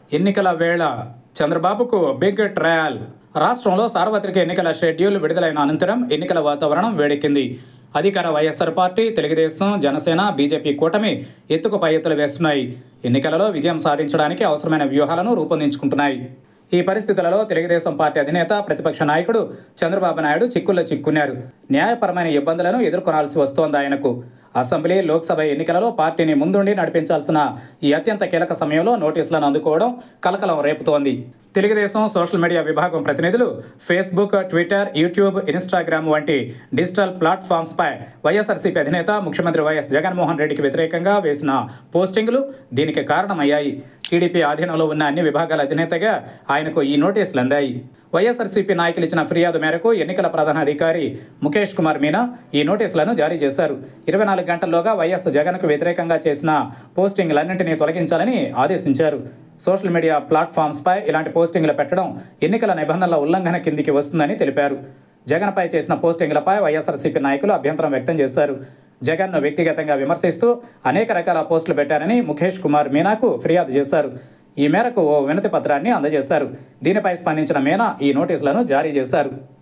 ఎన్నికల వేళ చంద్రబాబుకు బిగ్ ట్రయల్ రాష్ట్రంలో సార్వత్రిక ఎన్నికల షెడ్యూల్ విడుదలైన అనంతరం ఎన్నికల వాతావరణం వేడెక్కింది అధికార YSR party Telugudesam Janasena BJP కూటమి ఎత్తుకు పై ఎత్తులు వేస్తున్నాయి ఎన్నికలలో విజయం సాధించడానికి అవసరమైన వ్యూహాలను రూపొందించుకుంటున్నాయి ఈ పరిస్థితులలో తెలుగుదేశం పార్టీ అధినేత ప్రతిపక్ష నాయకుడు చంద్రబాబు నాయుడు చిక్కుల్లో చిక్కున్నారు న్యాయపరమైన ఇబ్బందులను ఎదుర్కొనాల్సి వస్తోంది ఆయనకు అసెంబ్లీ లోక్సభ ఎన్నికలలో పార్టీని ముందుండి నడిపించాల్సిన ఈ అత్యంత కీలక సమయంలో నోటీసులను అందుకోవడం కలకలం రేపుతోంది తెలుగుదేశం సోషల్ మీడియా విభాగం ప్రతినిధులు ఫేస్బుక్ ట్విట్టర్ యూట్యూబ్ ఇన్స్టాగ్రామ్ వంటి డిజిటల్ ప్లాట్ఫామ్స్పై వైఎస్ఆర్సీపీ అధినేత ముఖ్యమంత్రి వైఎస్ జగన్మోహన్ రెడ్డికి వ్యతిరేకంగా వేసిన పోస్టింగులు దీనికి కారణమయ్యాయి టీడీపీ ఆధీనంలో ఉన్న అన్ని విభాగాల అధినేతగా ఆయనకు ఈ నోటీసులు అందాయి వైఎస్ఆర్సీపీ నాయకులు ఇచ్చిన ఫిర్యాదు మేరకు ఎన్నికల ప్రధాన అధికారి ముఖేష్ కుమార్ మీనా ఈ నోటీసులను జారీ చేశారు ఇరవై నాలుగు గంటల్లోగా వైఎస్ జగన్కు వ్యతిరేకంగా చేసిన పోస్టింగ్లన్నింటినీ తొలగించాలని ఆదేశించారు సోషల్ మీడియా ప్లాట్ఫామ్స్పై ఇలాంటి పోస్టింగ్లు పెట్టడం ఎన్నికల నిబంధనల ఉల్లంఘన కిందికి వస్తుందని తెలిపారు జగన్పై చేసిన పోస్టింగ్లపై వైఎస్ఆర్సీపీ నాయకులు అభ్యంతరం వ్యక్తం చేశారు జగన్ను వ్యక్తిగతంగా విమర్శిస్తూ అనేక రకాల పోస్టులు పెట్టారని ముఖేష్ కుమార్ మీనాకు ఫిర్యాదు చేశారు ఈ మేరకు ఓ వినతి పత్రాన్ని అందజేశారు దీనిపై స్పందించిన మీనా ఈ నోటీసులను జారీ చేశారు